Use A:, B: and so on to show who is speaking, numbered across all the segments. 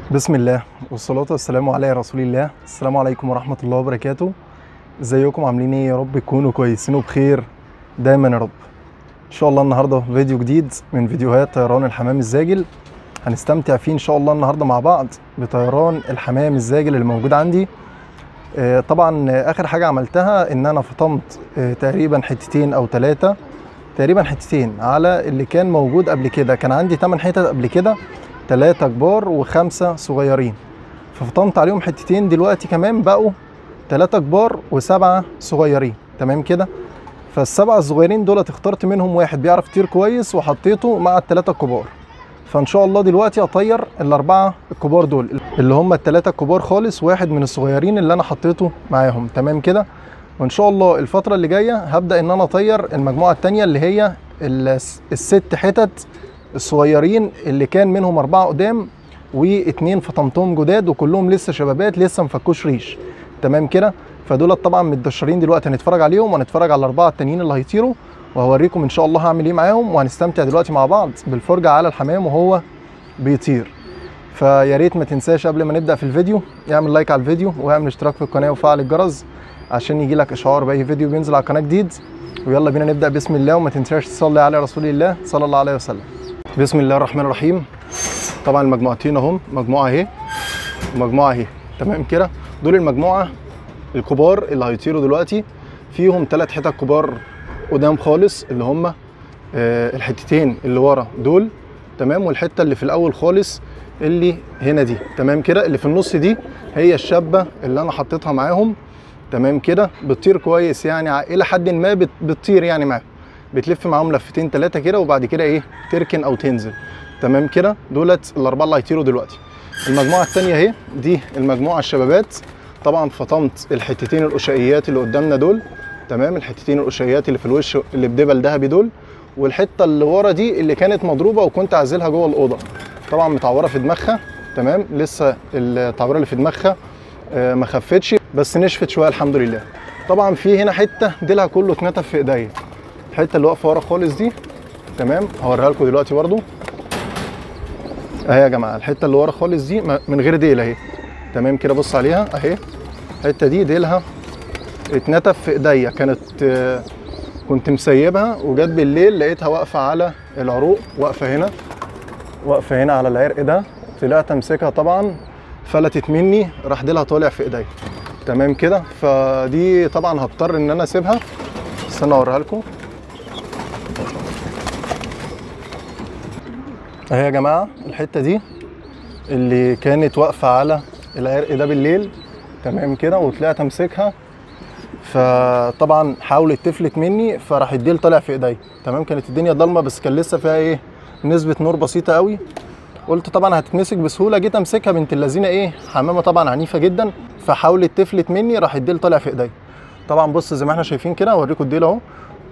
A: بسم الله والصلاة والسلام على رسول الله السلام عليكم ورحمة الله وبركاته ازيكم عاملين ايه يا رب تكونوا كويسين وبخير دايما يا رب ان شاء الله النهارده فيديو جديد من فيديوهات طيران الحمام الزاجل هنستمتع فيه ان شاء الله النهارده مع بعض بطيران الحمام الزاجل اللي موجود عندي آه، طبعا آه، اخر حاجه عملتها ان انا فطمت آه، تقريبا حتتين او ثلاثه تقريبا حتتين على اللي كان موجود قبل كده كان عندي 8 حتت قبل كده ثلاثة كبار وخمسة صغيرين ففطمت عليهم حتتين دلوقتي كمان بقوا ثلاثة كبار وسبعة صغيرين تمام كده فالسبعة الصغيرين دولت اخترت منهم واحد بيعرف يطير كويس وحطيته مع الثلاثة الكبار فان شاء الله دلوقتي اطير الاربعه الكبار دول اللي هم الثلاثه الكبار خالص واحد من الصغيرين اللي انا حطيته معاهم تمام كده وان شاء الله الفتره اللي جايه هبدا ان انا اطير المجموعه الثانيه اللي هي الس- الست حتت الصغيرين اللي كان منهم اربعه قدام واتنين فطمتهم جداد وكلهم لسه شبابات لسه مفكوش ريش تمام كده فدولت طبعا متدشرين دلوقتي هنتفرج عليهم وهنتفرج على الاربعه التانيين اللي هيطيروا وهوريكم ان شاء الله هعمل ايه معاهم وهنستمتع دلوقتي مع بعض بالفرجه على الحمام وهو بيطير فيا ريت ما تنساش قبل ما نبدا في الفيديو اعمل لايك على الفيديو واعمل اشتراك في القناه وفعل الجرس عشان يجي لك اشعار باي فيديو بينزل على القناه جديد ويلا بينا نبدا بسم الله وما تنساش تصلي على رسول الله صلى الله عليه وسلم بسم الله الرحمن الرحيم طبعا المجموعتين اهم مجموعه اهي ومجموعه اهي تمام كده دول المجموعه الكبار اللي هيطيروا دلوقتي فيهم ثلاث حتت كبار قدام خالص اللي هم آه، الحتتين اللي ورا دول تمام والحته اللي في الاول خالص اللي هنا دي تمام كده اللي في النص دي هي الشابه اللي انا حطيتها معاهم تمام كده بتطير كويس يعني ع- الى حد ما بت- بتطير يعني معاهم بتلف معاهم لفتين ثلاثه كده وبعد كده ايه تركن او تنزل تمام كده دولت الاربعه اللي هيطيروا دلوقتي المجموعه الثانيه اهي دي المجموعه الشبابات طبعا فطمت الحتتين القشائيات اللي قدامنا دول تمام الحتتين القشائيات اللي في الوش اللي بدبل ذهبي دول والحته اللي ورا دي اللي كانت مضروبه وكنت عازلها جوه الاوضه طبعا متعوره في دماغها تمام لسه التعويره اللي في دماغها آه، ما خفتش بس نشفت شويه الحمد لله طبعا في هنا حته ديلها كله اتنتف في ايديا الحته اللي واقفه ورا خالص دي تمام هوريها لكم دلوقتي برضو اهي يا جماعه الحته اللي ورا خالص دي م- من غير ديل اهي تمام كده بص عليها اهي الحته دي ديلها اتنتف في ايديا كانت آه، كنت مسيبها وجت بالليل لقيتها واقفه على العروق واقفه هنا واقفه هنا على العرق ده طلعت امسكها طبعا فلتت مني راح ديلها طالع في ايديا تمام كده فدي طبعا هضطر ان انا اسيبها استنى اوريها لكم اهي يا جماعه الحته دي اللي كانت واقفه على العرق ده بالليل تمام كده وطلعت امسكها فطبعا حاولت تفلت مني فراح الديل طالع في ايديا تمام كانت الدنيا ضلمه بس كان لسه فيها ايه نسبه نور بسيطه قوي قلت طبعا هتتمسك بسهوله جيت امسكها بنت اللذينه ايه حمامه طبعا عنيفه جدا فحاولت تفلت مني راح الديل طالع في ايديا طبعا بص زي ما احنا شايفين كده اوريكم الديل اهو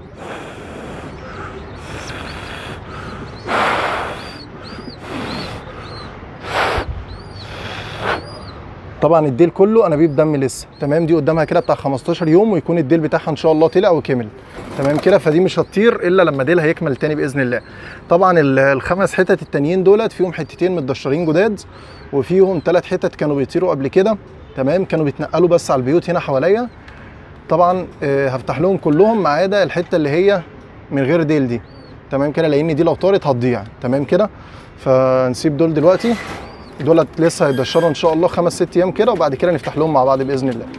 A: طبعا الديل كله انابيب دم لسه تمام دي قدامها كده بتاع 15 يوم ويكون الديل بتاعها ان شاء الله طلع وكمل تمام كده فدي مش هتطير الا لما ديلها يكمل تاني باذن الله طبعا ال- الخمس حتت التانيين دولت فيهم حتتين متدشرين جداد وفيهم ثلاث حتت كانوا بيطيروا قبل كده تمام كانوا بيتنقلوا بس على البيوت هنا حواليا طبعا آه، هفتح لهم كلهم ما عدا الحته اللي هي من غير ديل دي تمام كده لان دي لو طارت هتضيع تمام كده فنسيب دول دلوقتي دولت لسه هيدشروا ان شاء الله خمس ست ايام كده وبعد كده نفتح لهم مع بعض باذن الله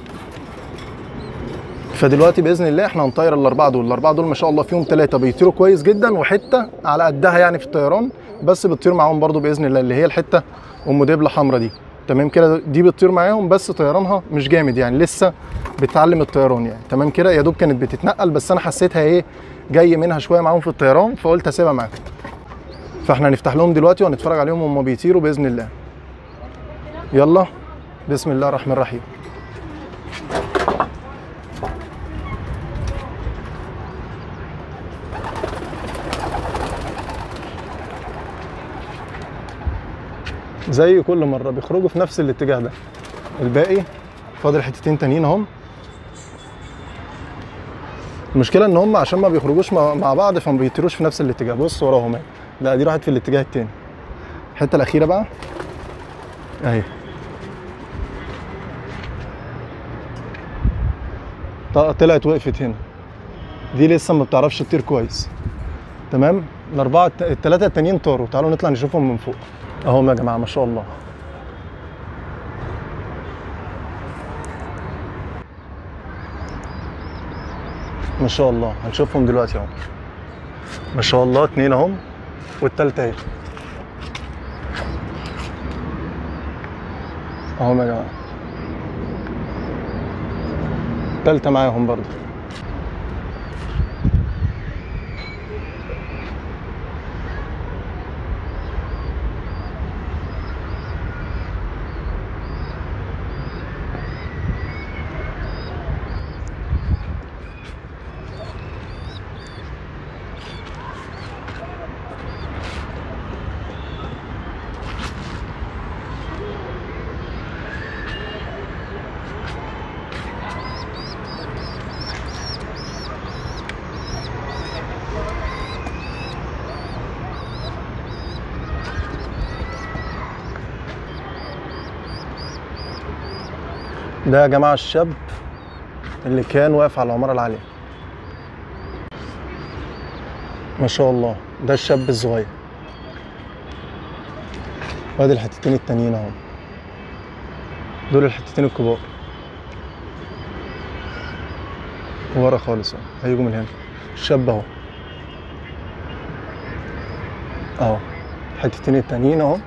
A: فدلوقتي باذن الله احنا هنطير الاربعه دول الاربعه دول ما شاء الله فيهم ثلاثه بيطيروا كويس جدا وحته على قدها يعني في الطيران بس بتطير معاهم برضو باذن الله اللي هي الحته ام دبله حمراء دي تمام كده دي بتطير معاهم بس طيرانها مش جامد يعني لسه بتتعلم الطيران يعني تمام كده يا دوب كانت بتتنقل بس انا حسيتها ايه جاي منها شويه معاهم في الطيران فقلت اسيبها معاهم فاحنا هنفتح لهم دلوقتي وهنتفرج عليهم وهم بيطيروا باذن الله يلا بسم الله الرحمن الرحيم زي كل مره بيخرجوا في نفس الاتجاه ده الباقي فاضل حتتين تانيين اهم المشكله ان هم عشان ما بيخرجوش مع مع بعض فما بيطيروش في نفس الاتجاه بص وراهم اهي لا دي راحت في الاتجاه التاني الحته الاخيره بقى اهي ط- طلعت وقفت هنا دي لسه ما بتعرفش تطير كويس تمام الاربعه الت- التلاته التانيين طاروا تعالوا نطلع نشوفهم من فوق اهم يا جماعه ما شاء الله ما شاء الله هنشوفهم دلوقتي اهو ما شاء الله اتنين اهم والتالتة اهي اهم يا جماعة التالتة معاهم برضه ده يا جماعة الشاب اللي كان واقف على العمارة العالية ما شاء الله ده الشاب الصغير وادي الحتتين التانيين اهو دول الحتتين الكبار ورا خالص اهو هيجوا من هنا الشاب اهو اهو الحتتين التانيين اهو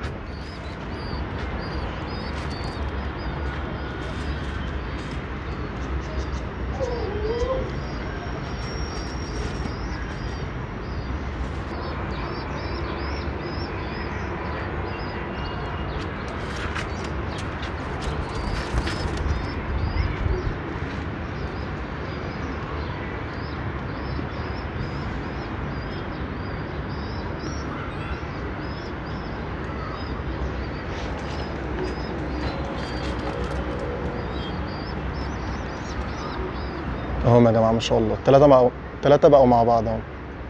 A: اهم يا جماعه ما شاء الله الثلاثه مع الثلاثه بقوا مع بعض اهو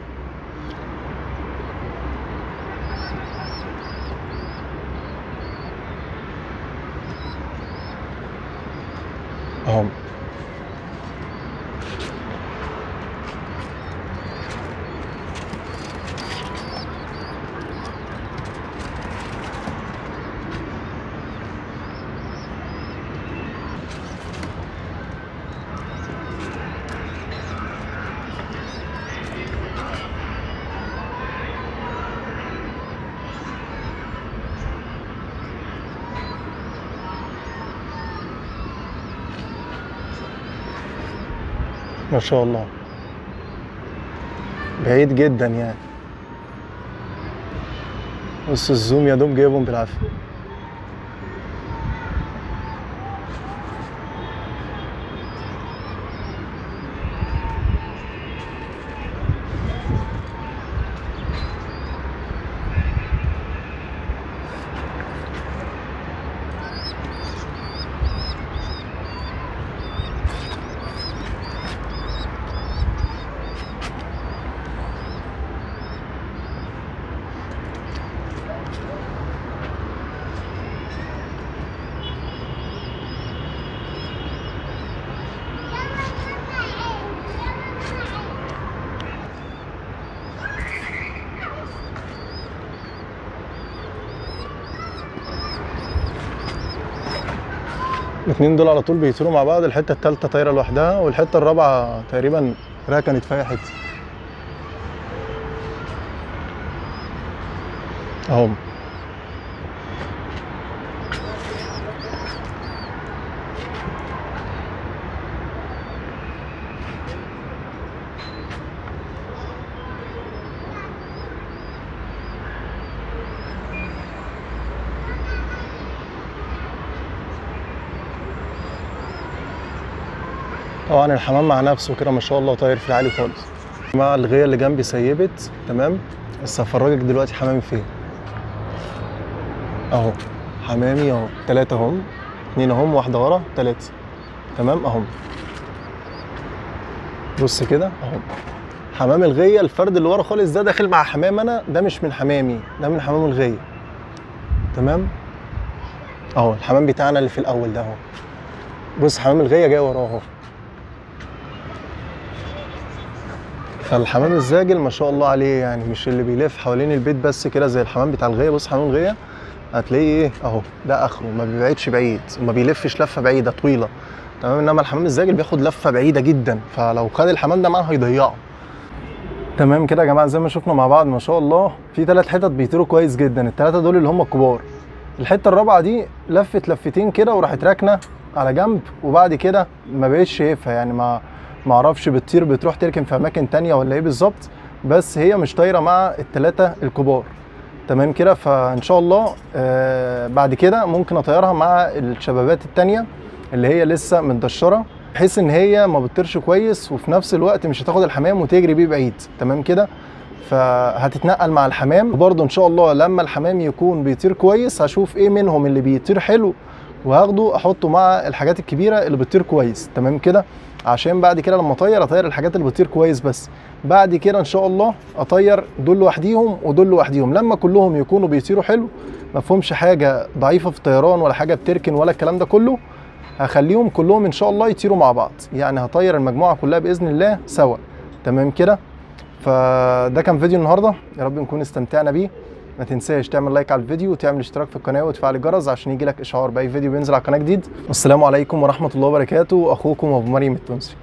A: اهم ما شاء الله بعيد جدا يعني بص الزوم يا دوب جايبهم بالعافيه الاثنين دول على طول بيطيروا مع بعض الحته الثالثه طايره لوحدها والحته الرابعه تقريبا ركنت في اي حته اهم طبعا الحمام مع نفسه كده ما شاء الله طاير في العالي خالص مع الغيه اللي جنبي سيبت تمام بس هفرجك دلوقتي حمامي فين اهو حمامي اهو تلاتة اهم اتنين اهم واحدة ورا تلاتة تمام اهم بص كده اهو حمام الغية الفرد اللي ورا خالص ده داخل مع حمام انا ده مش من حمامي ده من حمام الغية تمام اهو الحمام بتاعنا اللي في الاول ده اهو بص حمام الغيه جاي وراه اهو فالحمام الزاجل ما شاء الله عليه يعني مش اللي بيلف حوالين البيت بس كده زي الحمام بتاع الغيه بص حمام الغيه هتلاقيه ايه اهو ده اخره ما بيبعدش بعيد وما بيلفش لفه بعيده طويله تمام انما الحمام الزاجل بياخد لفه بعيده جدا فلو خد الحمام ده معاه هيضيعه تمام كده يا جماعه زي ما شفنا مع بعض ما شاء الله في ثلاث حتت بيطيروا كويس جدا الثلاثه دول اللي هم الكبار الحته الرابعه دي لفت لفتين كده وراحت راكنه على جنب وبعد كده ما بقتش شايفها يعني ما ما اعرفش بتطير بتروح تركن في اماكن تانية ولا ايه بالظبط بس هي مش طايره مع الثلاثه الكبار تمام كده فان شاء الله آه بعد كده ممكن اطيرها مع الشبابات التانية اللي هي لسه متدشره بحيث ان هي ما بتطيرش كويس وفي نفس الوقت مش هتاخد الحمام وتجري بيه بعيد تمام كده فهتتنقل مع الحمام وبرضه ان شاء الله لما الحمام يكون بيطير كويس هشوف ايه منهم اللي بيطير حلو وهاخده احطه مع الحاجات الكبيره اللي بتطير كويس تمام كده عشان بعد كده لما اطير اطير الحاجات اللي بتطير كويس بس بعد كده ان شاء الله اطير دول لوحديهم ودول لوحديهم لما كلهم يكونوا بيطيروا حلو ما فيهمش حاجه ضعيفه في الطيران ولا حاجه بتركن ولا الكلام ده كله هخليهم كلهم ان شاء الله يطيروا مع بعض يعني هطير المجموعه كلها باذن الله سوا تمام كده فده كان فيديو النهارده يا رب نكون استمتعنا بيه ما تنساش تعمل لايك على الفيديو وتعمل اشتراك في القناه وتفعل الجرس عشان يجي لك اشعار باي فيديو بينزل على القناه جديد والسلام عليكم ورحمه الله وبركاته اخوكم ابو مريم التونسي